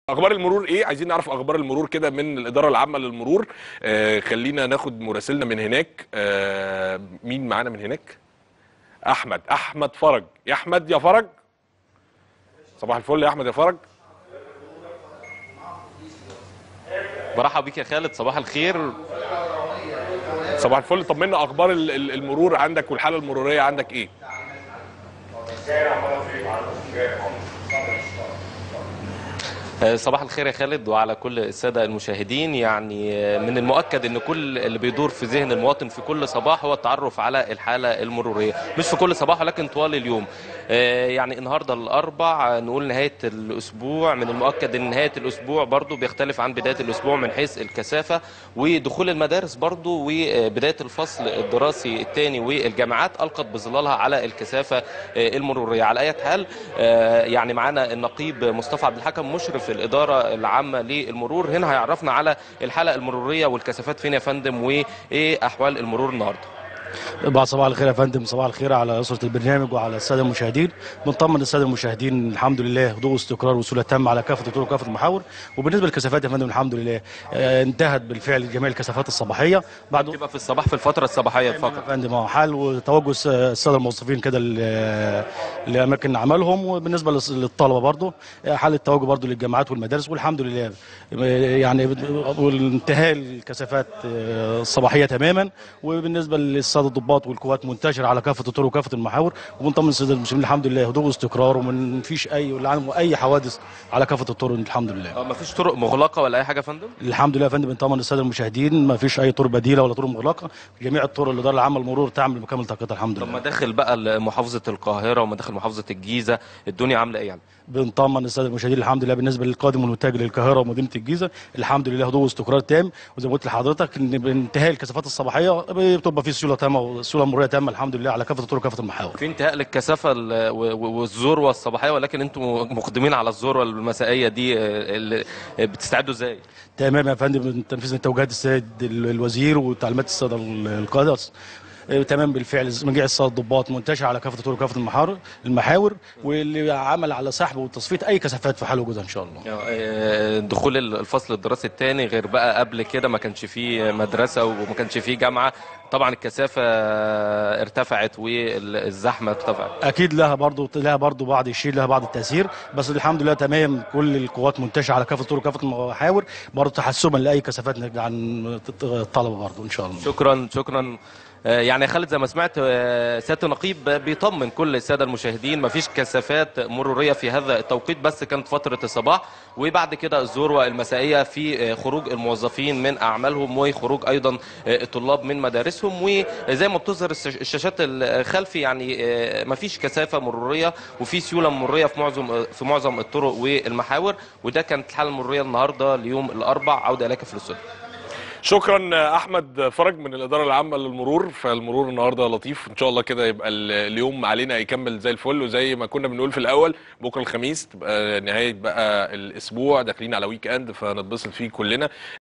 اخبار المرور ايه عايزين نعرف اخبار المرور كده من الاداره العامه للمرور آه خلينا ناخد مراسلنا من هناك آه مين معانا من هناك احمد احمد فرج يا احمد يا فرج صباح الفل يا احمد يا فرج برحب بيك يا خالد صباح الخير صباح الفل طمنا اخبار ال- ال- المرور عندك والحاله المروريه عندك ايه آه، صباح الخير يا خالد وعلى كل السادة المشاهدين يعني آه، من المؤكد ان كل اللي بيدور في ذهن المواطن في كل صباح هو التعرف على الحالة المرورية مش في كل صباح ولكن طوال اليوم آه، يعني النهاردة الأربع آه، نقول نهاية الأسبوع من المؤكد ان نهاية الأسبوع برضو بيختلف عن بداية الأسبوع من حيث الكثافة ودخول المدارس برضو وبداية الفصل الدراسي الثاني والجامعات ألقت بظلالها على الكثافة آه، المرورية على أي حال آه، يعني معانا النقيب مصطفى عبد الحكم مشرف الإدارة العامة للمرور هنا هيعرفنا على الحالة المرورية والكثافات فين يا فندم وإيه أحوال المرور النهاردة بعد صباح الخير يا فندم صباح الخير على أسرة البرنامج وعلى السادة المشاهدين بنطمن السادة المشاهدين الحمد لله هدوء واستقرار وسهولة تامة على كافة الطرق وكافة المحاور وبالنسبة للكثافات يا فندم الحمد لله آه، انتهت بالفعل جميع الكثافات الصباحية بعد تبقى في الصباح في الفترة الصباحية يا فقط فندم اه حال وتوجه الس- الساده الموظفين كده ل- لاماكن عملهم وبالنسبه للس- للطلبه برضه حال التوجه برضه للجامعات والمدارس والحمد لله يعني والانتهاء الكثافات آه، الصباحيه تماما وبالنسبه للساده الضباط والقوات منتشره على كافه الطرق وكافه المحاور وبنطمن الساده المسلمين الحمد لله هدوء واستقرار وما فيش اي ولا عنهم اي حوادث على كافه الطرق الحمد لله آه، مفيش طرق مغلقة ولا أي حاجة يا فندم الحمد لله يا فندم بنطمن الساده المشاهدين ما فيش اي طرق بديله ولا طرق مغلقه جميع الطرق الاداره العامه للمرور تعمل بكامل طاقتها الحمد طب لله مداخل بقى محافظة القاهرة ومداخل محافظة الجيزة الدنيا عاملة إيه يعني بنطمن الساده المشاهدين الحمد لله بالنسبه للقادم والمتجه للقاهره ومدينه الجيزه الحمد لله هدوء واستقرار تام وزي ما قلت لحضرتك ان بانتهاء الكثافات الصباحيه بتبقى في سيوله تامه وسيوله مروريه تامه الحمد لله على كافه الطرق وكافه المحاور في انتهاء للكثافه ال- و- و- والذروه الصباحيه ولكن انتم مقدمين على الذروه المسائيه دي آه، اللي بتستعدوا ازاي؟ تمام يا فندم تنفيذ توجيهات السيد ال- الوزير وتعليمات الساده ال- القاده آه، تمام بالفعل مجيء الساده الضباط منتشر على كافه الطرق وكافه المحاور المحاور واللي عمل على سحب وتصفيه اي كثافات في حال وجودها ان شاء الله آه، دخول الفصل الدراسي الثاني غير بقى قبل كده ما كانش فيه مدرسه وما كانش فيه جامعه طبعا الكثافه ارتفعت والزحمه ارتفعت اكيد لها برضو لها برضو بعض الشيء لها بعض التاثير بس الحمد لله تمام كل القوات منتشره على كافه الطرق وكافه المحاور برضو تحسبا لاي كثافات نجد عن الطلبه برضو ان شاء الله شكرا شكرا آه، يعني يا خالد زي ما سمعت آه، سياده النقيب بيطمن كل الساده المشاهدين مفيش كثافات مروريه في هذا التوقيت بس كانت فتره الصباح وبعد كده الذروه المسائيه في آه، خروج الموظفين من اعمالهم وخروج ايضا آه، الطلاب من مدارسهم وزي ما بتظهر الش- الشاشات الخلفي يعني آه، مفيش كثافه مروريه وفي سيوله مروريه في معظم في معظم الطرق والمحاور وده كانت الحاله المروريه النهارده ليوم الاربع عوده اليك في الاستوديو شكرا احمد فرج من الاداره العامه للمرور فالمرور النهارده لطيف ان شاء الله كده يبقى ال- اليوم علينا يكمل زي الفل وزي ما كنا بنقول في الاول بكره الخميس تبقى نهايه بقى الاسبوع داخلين على ويك اند فنتبسط فيه كلنا